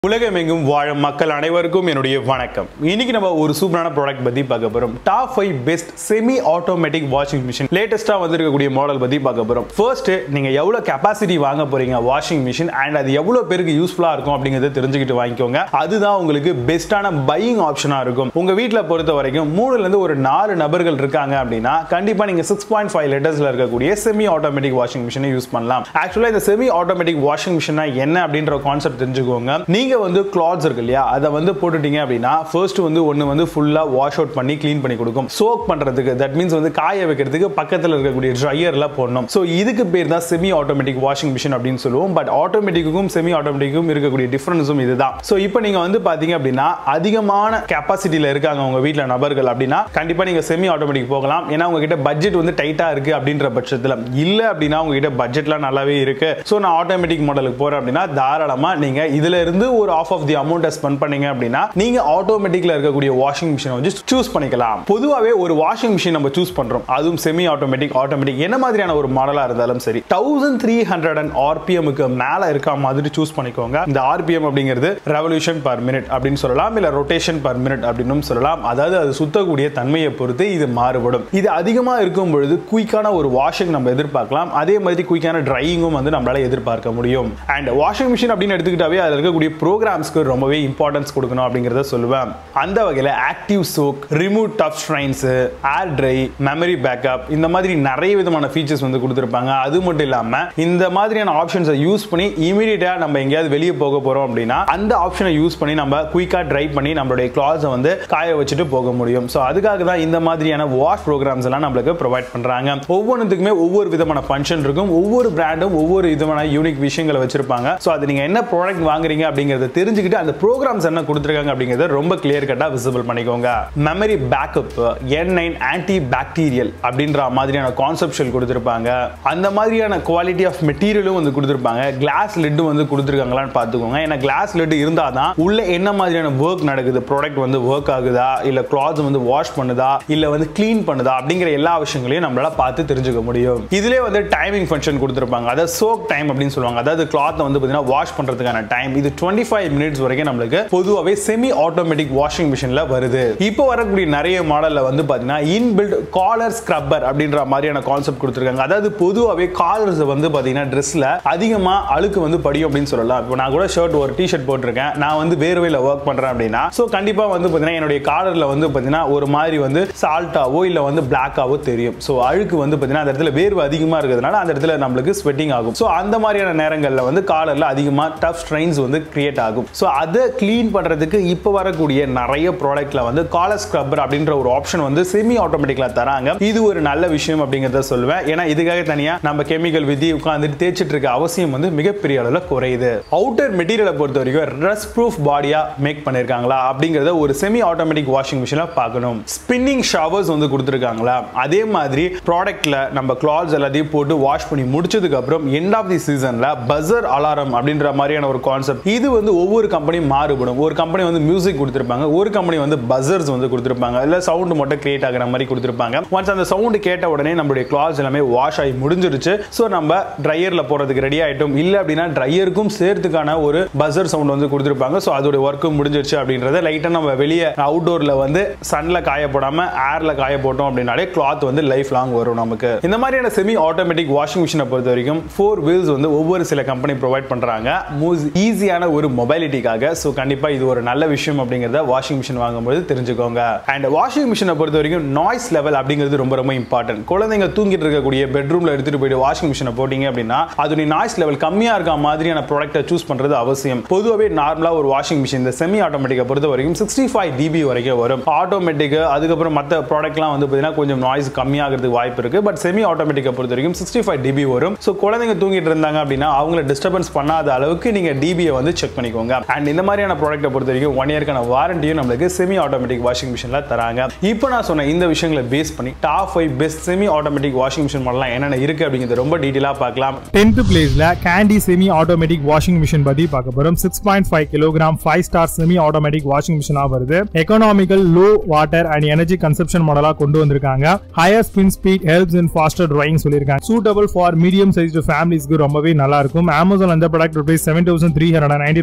உலகமெங்கும் வாழும் மக்கள் அனைவருக்கும் என்னுடைய வணக்கம் இன்னைக்கு நம்ம ஒரு சூப்பரான ப்ராடக்ட் பத்தி பார்க்க போறோம் top five best semi automatic washing machine லேட்டஸ்டா வந்திருக்கக்கூடிய மாடல் பத்தி பார்க்க போறோம் ஃபர்ஸ்ட் நீங்க எவ்வளவு கெப்பாசிட்டி வாங்க போறீங்க வாஷிங் மிஷின் அண்ட் அது எவ்வளவு பேருக்கு யூஸ்ஃபுல்லா இருக்கும் அப்படிங்கறத தெரிஞ்சுக்கிட்டு வாங்கிக்கோங்க அதுதான் உங்களுக்கு பெஸ்டான பையிங் ஆப்ஷனா இருக்கும் உங்க வீட்டில் பொறுத்த வரைக்கும் மூணுல இருந்து ஒரு நாலு நபர்கள் இருக்காங்க அப்படின்னா கண்டிப்பா நீங்க சிக்ஸ் பாயிண்ட் ஃபைவ் லிட்டர்ஸ்ல இருக்கக்கூடிய செமி ஆட்டோமேட்டிக் வாஷிங் மிஷினை யூஸ் பண்ணலாம் ஆக்சுவலா இந்த செமி ஆட்டோமேட்டிக் வாஷிங் மிஷினா என்ன அப்படின்ற கான்செப்ட் தெரிஞ்சுக்கோங்க நீங்க வந்து கிளாத்ஸ் இருக்கு இல்லையா அதை வந்து போட்டுட்டீங்க அப்படின்னா ஃபர்ஸ்ட் வந்து ஒன்று வந்து ஃபுல்லா வாஷ் அவுட் பண்ணி க்ளீன் பண்ணி கொடுக்கும் சோக் பண்றதுக்கு தட் மீன்ஸ் வந்து காய வைக்கிறதுக்கு பக்கத்தில் இருக்கக்கூடிய ட்ரையர்ல போடணும் ஸோ இதுக்கு பேர் தான் செமி ஆட்டோமேட்டிக் வாஷிங் மிஷின் அப்படின்னு சொல்லுவோம் பட் ஆட்டோமேட்டிக்கும் செமி ஆட்டோமேட்டிக்கும் இருக்கக்கூடிய டிஃபரன்ஸும் இதுதான் ஸோ இப்போ நீங்க வந்து பாத்தீங்க அப்படின்னா அதிகமான கெப்பாசிட்டியில் இருக்காங்க உங்க வீட்டில் நபர்கள் அப்படின்னா கண்டிப்பா நீங்க செமி ஆட்டோமேட்டிக் போகலாம் ஏன்னா உங்ககிட்ட பட்ஜெட் வந்து டைட்டா இருக்கு அப்படின்ற பட்சத்தில் இல்ல அப்படின்னா உங்ககிட்ட பட்ஜெட்லாம் நல்லாவே இருக்கு ஸோ நான் ஆட்டோமேட்டிக் மாடலுக்கு போறேன் அப்படின்னா தாராளமா நீங்க இதுல இருந்து ஒரு ஆஃப் ஆஃப் தி அமௌண்ட்டை ஸ்பெண்ட் பண்ணீங்க அப்படின்னா நீங்க ஆட்டோமேட்டிக்ல இருக்கக்கூடிய வாஷிங் மிஷினை வந்து சூஸ் பண்ணிக்கலாம் பொதுவாகவே ஒரு வாஷிங் மிஷின் நம்ம சூஸ் பண்றோம் அதுவும் செமி ஆட்டோமேட்டிக் ஆட்டோமேட்டிக் என்ன மாதிரியான ஒரு மாடலா இருந்தாலும் சரி தௌசண்ட் த்ரீ ஹண்ட்ரட் அண்ட் ஆர்பிஎம்க்கு மேல இருக்க மாதிரி சூஸ் பண்ணிக்கோங்க இந்த ஆர்பிஎம் அப்படிங்கிறது ரெவல்யூஷன் பர் மினிட் அப்படின்னு சொல்லலாம் இல்ல ரொட்டேஷன் பர் மினிட் அப்படின்னு சொல்லலாம் அதாவது அது சுத்தக்கூடிய தன்மையை பொறுத்து இது மாறுபடும் இது அதிகமா இருக்கும் பொழுது குயிக்கான ஒரு வாஷிங் நம்ம எதிர்பார்க்கலாம் அதே மாதிரி குயிக்கான ட்ரையிங்கும் வந்து நம்மளால எதிர்பார்க்க முடியும் அண்ட் வாஷிங் மிஷின் அப்படின்னு எடுத்துக்கிட்டாவே அதில் இருக்கக்கூடிய ப்ரோக்ராம்ஸ்க்கு ரொம்பவே இம்பார்ட்டன்ஸ் கொடுக்கணும் அப்படிங்கிறத சொல்லுவேன் அந்த வகையில் active soak remove tough stains air dry memory backup இந்த மாதிரி நிறைய விதமான ஃபீச்சர்ஸ் வந்து கொடுத்துருப்பாங்க அது மட்டும் இல்லாமல் இந்த மாதிரியான ஆப்ஷன்ஸை யூஸ் பண்ணி இமீடியட்டாக நம்ம எங்கேயாவது வெளியே போக போகிறோம் அப்படின்னா அந்த ஆப்ஷனை யூஸ் பண்ணி நம்ம குயிக்காக ட்ரை பண்ணி நம்மளுடைய கிளாஸை வந்து காய வச்சுட்டு போக முடியும் ஸோ அதுக்காக தான் இந்த மாதிரியான வாஷ் ப்ரோக்ராம்ஸ் எல்லாம் நம்மளுக்கு ப்ரொவைட் பண்ணுறாங்க ஒவ்வொன்றுத்துக்குமே ஒவ்வொரு விதமான ஃபங்க்ஷன் இருக்கும் ஒவ்வொரு பிராண்டும் ஒவ்வொரு விதமான யூனிக் விஷயங்களை வச்சிருப்பாங்க ஸோ அது நீங்கள் என்ன ப்ராடக்ட் வாங்குறீங்க அப்படிங்கிறத தெரிஞ்சுக்கிட்டு அந்த ப்ரோக்ராம்ஸ் என்ன கொடுத்துருக்காங்க அப்படிங்கிறத ரொம்ப கிளியர் கட்டாக விசிபிள் பண்ணிக்கோங்க memory backup N nine anti bacterial அப்படின்ற மாதிரியான கான்செப்ஷல் கொடுத்துருப்பாங்க அந்த மாதிரியான குவாலிட்டி ஆஃப் மெட்டீரியலும் வந்து கொடுத்துருப்பாங்க கிளாஸ் லிட்டும் வந்து கொடுத்துருக்காங்களான்னு பார்த்துக்கோங்க ஏன்னா கிளாஸ் லிட் இருந்தால் தான் உள்ள என்ன மாதிரியான ஒர்க் நடக்குது ப்ராடக்ட் வந்து ஒர்க் ஆகுதா இல்லை கிளாத் வந்து வாஷ் பண்ணுதா இல்லை வந்து க்ளீன் பண்ணுதா அப்படிங்கிற எல்லா விஷயங்களையும் நம்மளால பார்த்து தெரிஞ்சுக்க முடியும் இதுலேயே வந்து டைமிங் ஃபங்க்ஷன் கொடுத்துருப்பாங்க அதாவது சோக் டைம் அப்படின்னு சொல்லுவாங்க அதாவது கிளாத்தை வந்து பார்த்தீங்கன்னா வாஷ் பண்ணுறதுக்கான டைம் இது டுவெண்ட்டி ஃபைவ் மினிட்ஸ் வரைக்கும் நம்மளுக்கு பொதுவாகவே செமி ஆட்டோமேட்டிக் வாஷிங் மிஷினில் வருது இப்போ வரக்கூடிய நிறைய மாடலில் வந்து பார்த்தீங்கன்னா இன்பில்ட் காலர் ஸ்க்ரப்பர் அப்படின்ற மாதிரியான கான்செப்ட் கொடுத்துருக்காங்க அதாவது பொதுவாகவே காலர்ஸ் வந்து பார்த்தீங்கன்னா ட்ரெஸ்ஸில் அதிகமாக அழுக்கு வந்து படியும் அப்படின்னு சொல்லலாம் இப்போ நான் கூட ஷர்ட் ஒரு டிஷர்ட் போட்டிருக்கேன் நான் வந்து வேர்வையில் ஒர்க் பண்ணுறேன் அப்படின்னா ஸோ கண்டிப்பாக வந்து பார்த்தீங்கன்னா என்னுடைய காலரில் வந்து பார்த்தீங்கன்னா ஒரு மாதிரி வந்து சால்ட்டாவோ இல்லை வந்து பிளாக்காவோ தெரியும் ஸோ அழுக்கு வந்து பார்த்தீங்கன்னா அந்த இடத்துல வேர்வை அதிகமாக இருக்கிறதுனால அந்த இடத்துல நம்மளுக்கு ஸ்வெட்டிங் ஆகும் ஸோ அந்த மாதிரியான நேரங்களில் வந்து காலரில் அதிகமாக டஃப் ஸ்ட்ரெயின்ஸ் வந்து கிரியேட் ஆகும் ஸோ அதை க்ளீன் பண்ணுறதுக்கு இப்போ வரக்கூடிய நிறைய ப்ராடக்ட்ல வந்து காலர் ஸ்க்ரப்பர் அப்படின்ற ஒரு ஆப்ஷன் வந்து செமி ஆட்டோமேட்டிக்கில் தராங்க இது ஒரு நல்ல விஷயம் அப்படிங்கிறத சொல்லுவேன் ஏன்னா இதுக்காக தனியாக நம்ம கெமிக்கல் விதி உட்காந்துட்டு தேய்ச்சிட்டு இருக்க அவசியம் வந்து மிகப்பெரிய அளவில் குறையுது அவுட்டர் மெட்டீரியலை பொறுத்த வரைக்கும் ரஸ் ப்ரூஃப் பாடியாக மேக் பண்ணியிருக்காங்களா அப்படிங்கிறத ஒரு செமி ஆட்டோமேட்டிக் வாஷிங் மிஷினில் பார்க்கணும் ஸ்பின்னிங் ஷவர்ஸ் வந்து கொடுத்துருக்காங்களா அதே மாதிரி ப்ராடக்ட்ல நம்ம கிளாத்ஸ் எல்லாத்தையும் போட்டு வாஷ் பண்ணி முடிச்சதுக்கு அப்புறம் எண்ட் ஆஃப் தி சீசன்ல பஸர் அலாரம் அப்படின்ற மாதிரியான ஒரு கான்செப்ட் இது வந்து ஒவ்வொரு கம்பெனியும் மாறுபடும் ஒரு கம்பெனி வந்து மியூசிக் கொடுத்துருப்பாங்க ஒரு கம்பெனி வந்து பஸர்ஸ் வந்து கொடுத்துருப்பாங்க இல்ல சவுண்ட் மட்டும் கிரியேட் ஆகிற மாதிரி கொடுத்துருப்பாங்க ஒன்ஸ் அந்த சவுண்ட் கேட்ட உடனே நம்மளுடைய கிளாத்ஸ் எல்லாமே வாஷ் ஆகி முடிஞ்சிருச்சு ஸோ நம்ம ட்ரையர்ல போறதுக்கு ரெடி ஆயிட்டோம் இல்ல அப்படின்னா ட்ரையருக்கும் சேர்த்துக்கான ஒரு பஸர் சவுண்ட் வந்து கொடுத்துருப்பாங்க ஸோ அதோட ஒர்க்கும் முடிஞ்சிருச்சு அப்படின்றத லைட்டாக நம்ம வெளியே அவுட்டோர்ல வந்து சன்ல காய போடாம ஏர்ல காய போட்டோம் அப்படின்னாலே கிளாத் வந்து லைஃப் லாங் வரும் நமக்கு இந்த மாதிரியான செமி ஆட்டோமேட்டிக் வாஷிங் மிஷினை பொறுத்த வரைக்கும் ஃபோர் வீல்ஸ் வந்து ஒவ்வொரு சில கம்பெனி ப்ரொவைட் பண்றாங்க ஈஸியான ஒரு மொபைலிட்டிக்காக ஸோ கண்டிப்பா இது ஒரு நல்ல விஷயம் அப்படிங்கிறத வாஷிங் மிஷின் வாங்கும்போது தெரிஞ்சுக்கோங்க அண்ட் வாஷிங் மிஷினை பொறுத்த வரைக்கும் நாய்ஸ் லெவல் அப்படிங்கிறது ரொம்ப ரொம்ப இம்பார்ட்டன்ட் குழந்தைங்க தூங்கிட்டு இருக்கக்கூடிய பெட்ரூம்ல எடுத்துட்டு போயிட்டு வாஷிங் மிஷினை போட்டீங்க அப்படின்னா அதோட நாய்ஸ் லெவல் கம்மியா இருக்க மாதிரியான ப்ராடக்ட்டை சூஸ் பண்றது அவசியம் பொதுவாகவே நார்மலா ஒரு வாஷிங் மிஷின் இந்த செமி ஆட்டோமேட்டிக்கை பொறுத்த வரைக்கும் சிக்ஸ்டி ஃபைவ் டிபி வரைக்கும் வரும் ஆட்டோமேட்டிக் அதுக்கப்புறம் மற்ற ப்ராடக்ட்லாம் வந்து பார்த்தீங்கன்னா கொஞ்சம் நாய்ஸ் கம்மியாகிறதுக்கு வாய்ப்பு இருக்கு பட் செமி ஆட்டோமேட்டிக்கை பொறுத்த வரைக்கும் சிக்ஸ்டி ஃபைவ் டிபி வரும் ஸோ குழந்தைங்க தூங்கிட்டு இருந்தாங்க அப்படின்னா அவங்கள டிஸ்டர்பன்ஸ் பண்ணாத அளவுக்கு நீங்க டிபியை வந்து செக் பண்ணிக்கோங்க அண்ட் இந்த மாதிரியான ப்ராடக்ட்டை பொறுத்த வரைக்கும் ஒன் இயர்க்கான வாரண்டியும் நம்மளுக்கு செமி ஆட்டோமேட்டிக் வாஷிங் மிஷினில் தராங்க இப்போ நான் சொன்ன இந்த விஷயங்களை பேஸ் பண்ணி top five best semi automatic washing machine மாடலாம் என்னென்ன இருக்கு அப்படிங்கிறது ரொம்ப டீட்டெயிலாக பார்க்கலாம் டென்த் பிளேஸ்ல Candy semi automatic washing machine பத்தி பார்க்க போறோம் six point five kilogram five star semi automatic washing மிஷினா வருது economical low water and energy consumption மாடலா கொண்டு வந்திருக்காங்க higher spin speed helps in faster drying சொல்லியிருக்காங்க சூட்டபிள் ஃபார் மீடியம் சைஸ் ஃபேமிலிஸ்க்கு ரொம்பவே நல்லா இருக்கும் அமேசான் அந்த product rupees seven thousand three hundred ninety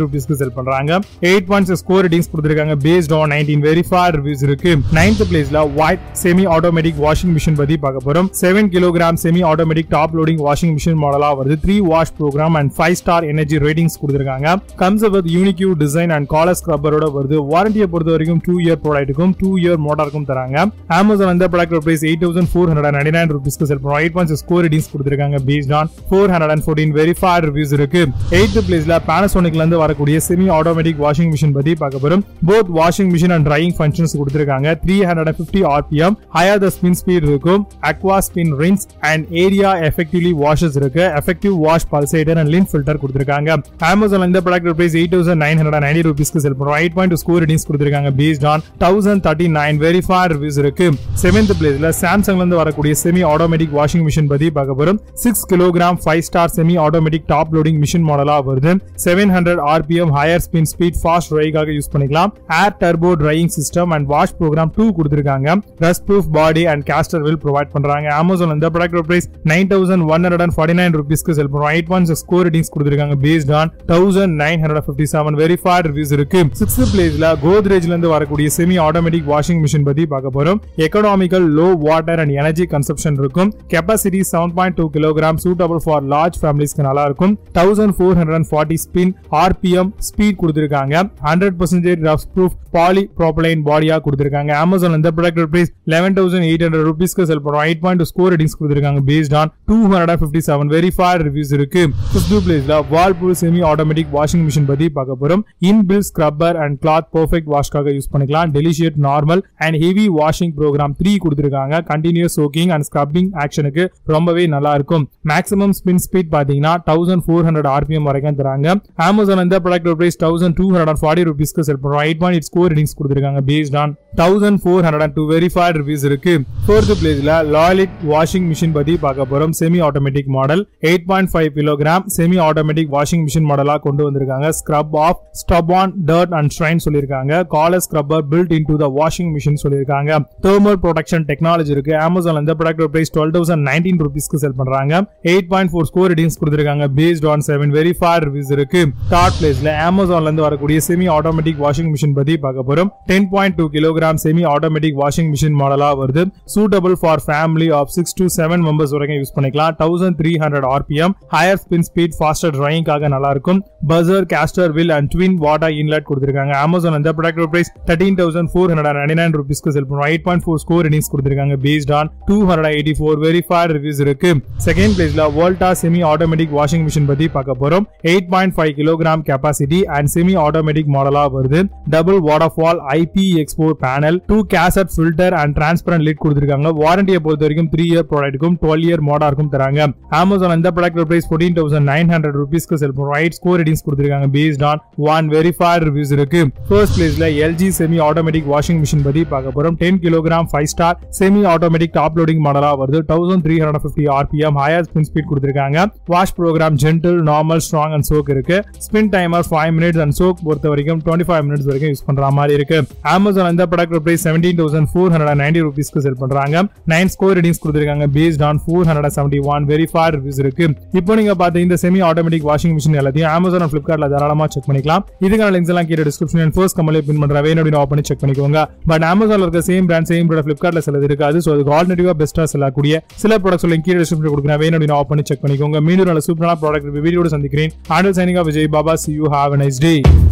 ருபீஸ்க்கு செல் பண்றாங்க eight point six score ratings கொடுத்துருக்காங்க based on nineteen verified reviews இருக்கு நைன்த் பிளேஸ்ல white semi automatic washing machine பத்தி பார்க்க போறோம் seven kilogram semi automatic top loading washing machine மாடலா வருது three wash program and five star energy ratings கொடுத்துருக்காங்க comes with unique design and collar ஸ்க்ரப்பரோட வருது வாரண்டியை பொறுத்த வரைக்கும் டூ இயர் ப்ராடக்ட்டுக்கும் டூ இயர் மோட்டாருக்கும் தராங்க அமேசான் அந்த product price eight thousand four hundred ninety nine ருபீஸ்க்கு செல் பண்ணுவோம் எயிட் பாயிண்ட் ஸ்கோர் ரேட்டிங்ஸ் கொடுத்துருக்காங்க based on four hundred and fourteen verified reviews இருக்கு எயித் பிளேஸ்ல பேனசோனிக்ல இருந்து வரக்கூடிய செமி ஆட்டோமேட்டிக் வாஷிங் மிஷின் பத்தி பார்க்க போறோம் both washing machine and drying functions கொடுத்துருக்காங்க three hundred and fifty RPM higher the spin speed இருக்கும் aqua spin rinse and area effectively washes இருக்கு effective wash pulsator and lint filter கொடுத்துருக்காங்க Amazon இந்த product price eight thousand nine hundred ninety ருபீஸ்க்கு sell பண்ணுறோம் eight point score ratings கொடுத்துருக்காங்க based on thousand thirty nine verify reviews இருக்கு seventh பிளேஸ்ல சாம்சங்ல இருந்து வரக்கூடிய செமி ஆட்டோமேட்டிக் வாஷிங் மிஷின் பத்தி பார்க்க போறோம் six kilogram five star semi automatic top loading machine மாடலா வருது seven hundred RPM higher spin speed fast ட்ரைக்காக யூஸ் பண்ணிக்கலாம் air turbo drying system and wash program two கொடுத்துருக்காங்க rust proof body and castor wheel provide பண்றாங்க Amazon இந்த product price nine thousand one hundred and forty nine ருபீஸ்க்கு sell பண்ணுறோம் eight one score ratings கொடுத்துருக்காங்க based on thousand nine hundred fifty seven verified reviews இருக்கு sixth பிளேஸ்ல கோத்ரேஜ்ல இருந்து வரக்கூடிய செமி ஆட்டோமேட்டிக் வாஷிங் மிஷின் பத்தி பார்க்க போறோம் economical low water and energy consumption இருக்கும் capacity seven point two kilogram suitable for large ஃபேமிலிஸ்க்கு நல்லா இருக்கும் thousand four hundred and forty spin RPM speed கொடுத்துருக்காங்க hundred percentage rough proof polypropylene பாடியா கொடுத்துருக்காங்க அமேசான் இந்த product price eleven thousand eight hundred ருபீஸ்க்கு sell பண்ணுறோம் எயிட் பாயிண்ட் ஸ்கோர் ரேட்டிங்ஸ் கொடுத்துருக்காங்க based on two hundred fifty seven verified reviews இருக்கு fifth பிளேஸ்ல Whirlpool semi automatic washing machine பத்தி பார்க்க போறோம் in built scrubber and cloth perfect வாஷ்காக use பண்ணிக்கலாம் delicate normal and heavy washing program three கொடுத்துருக்காங்க continuous soaking and scrubbing ஆக்ஷனுக்கு ரொம்பவே நல்லா இருக்கும் மேக்ஸிமம் ஸ்பின் ஸ்பீட் பாத்தீங்கன்னா தௌசண்ட் ஃபோர் ஹண்ட்ரட் ஆர்பிஎம் வரைக்கும் தராங்க அமேசான் இந்த product price thousand two hundred and forty ருபீஸ்க்கு செல் பண்ணுறோம் எயிட் பாயிண்ட் ஸ்கோர் ரேட்டிங்ஸ் கொடுத்துருக்காங்க based on thousand four hundred and two verified reviews இருக்கு ஃபோர்த் பிளேஸ்ல லாலிக் வாஷிங் மிஷின் பத்தி பார்க்க போறோம் semi automatic model eight point five kilogram semi automatic washing machine மாடலா கொண்டு வந்திருக்காங்க scrub off stubborn dirt and shine சொல்லியிருக்காங்க collar scrubber built in to the washing machine சொல்லியிருக்காங்க தெர்மல் ப்ரொடெக்ஷன் டெக்னாலஜி இருக்கு Amazon இந்த product price twelve thousand nineteen ருபீஸ்க்கு sell பண்றாங்க eight point four score ratings கொடுத்துருக்காங்க based on seven verified reviews இருக்கு டாட் பிளேஸ்ல அமேசான்ல இருந்து வரக்கூடிய செமி ஆட்டோமேட்டிக் வாஷிங் மிஷின் பத்தி பார்க்க போறோம் ten point two kilogram semi automatic washing machine மாடலா வருது suitable for family of six to seven members வரைக்கும் யூஸ் பண்ணிக்கலாம் thousand three hundred RPM higher spin speed faster ட்ரையிங்காக நல்லா இருக்கும் buzzer castor wheel and twin water inlet கொடுத்துருக்காங்க Amazon இந்த product price thirteen thousand four hundred ninety nine ருபீஸ்க்கு sell பண்ணுவோம் eight point four score ratings கொடுத்துருக்காங்க based on two hundred eighty four verified reviews இருக்கு second பிளேஸ்ல Voltas semi automatic washing machine பத்தி பார்க்க போறோம் eight point five kilogram capacity and semi automatic மாடலா வருது double water fall IP expo panel two cassette filter and transparent lid கொடுத்துருக்காங்க வாரண்டியை பொறுத்த வரைக்கும் த்ரீ இயர் ப்ராடக்ட்டுக்கும் டுவெல் இயர் மோடாருக்கும் தராங்க அமேசான் இந்த product price fourteen thousand nine hundred ருபீஸ்க்கு செல் பண்ணுறோம் எயிட் ஸ்கோர் ரேட்டிங்ஸ் கொடுத்துருக்காங்க based on one verified reviews இருக்கு ஃபர்ஸ்ட் பிளேஸ்ல LG semi automatic washing machine பத்தி பார்க்க போறோம் ten kilogram five star semi automatic top loading மாடலா வருது thousand three hundred fifty RPM higher spin speed கொடுத்துருக்காங்க wash program gentle normal strong and soak இருக்கு spin timer five minutes and soak பொறுத்த வரைக்கும் twenty five minutes வரைக்கும் use பண்ற மாதிரி இருக்கு அமேசான் இந்த product price seventeen thousand four hundred ninety ருபீஸ்க்கு செல் பண்றாங்க நைன் ஸ்கோர் ரேட்டிங்ஸ் கொடுத்துருக்காங்க based on four hundred seventy one verified reviews இருக்கு இப்போ நீங்க பார்த்த இந்த செமி ஆட்டோமேட்டிக் வாஷிங் மிஷின் எல்லாத்தையும் அமேசான் அண்ட் ஃபிளிப்கார்ட்ல தாராளமா செக் பண்ணிக்கலாம் இதுக்கான லிங்க்ஸ் எல்லாம் கீழே டிஸ்கிரிப்ஷன் ஃபர்ஸ்ட் கமலே பின் பண்ற வேணும் அப்படின்னு ஆஃப் பண்ணி செக் பண்ணிக்கோங்க பட் அமேசான்ல இருக்க சேம் பிராண்ட் சேம் ப்ராடக்ட் ஃபிளிப்கார்ட்ல சிலது இருக்காது ஸோ அதுக்கு ஆல்ரெடிவா பெஸ்டா செல்லக்கூடிய சில ப்ராடக்ட்ஸ் லிங்க் கீழே டிஸ்கிரிப்ஷன் கொடுக்குறேன் வேணும் அப்படின்னு ஆஃப் பண்ணி செக் பண்ணிக்கோங்க மீண்டும் நல்ல சூப்பரான ப்ராடக்ட் வீடியோட சந்திக்கிறேன் ஆண்டல் signing Vijay Baba see you have nice day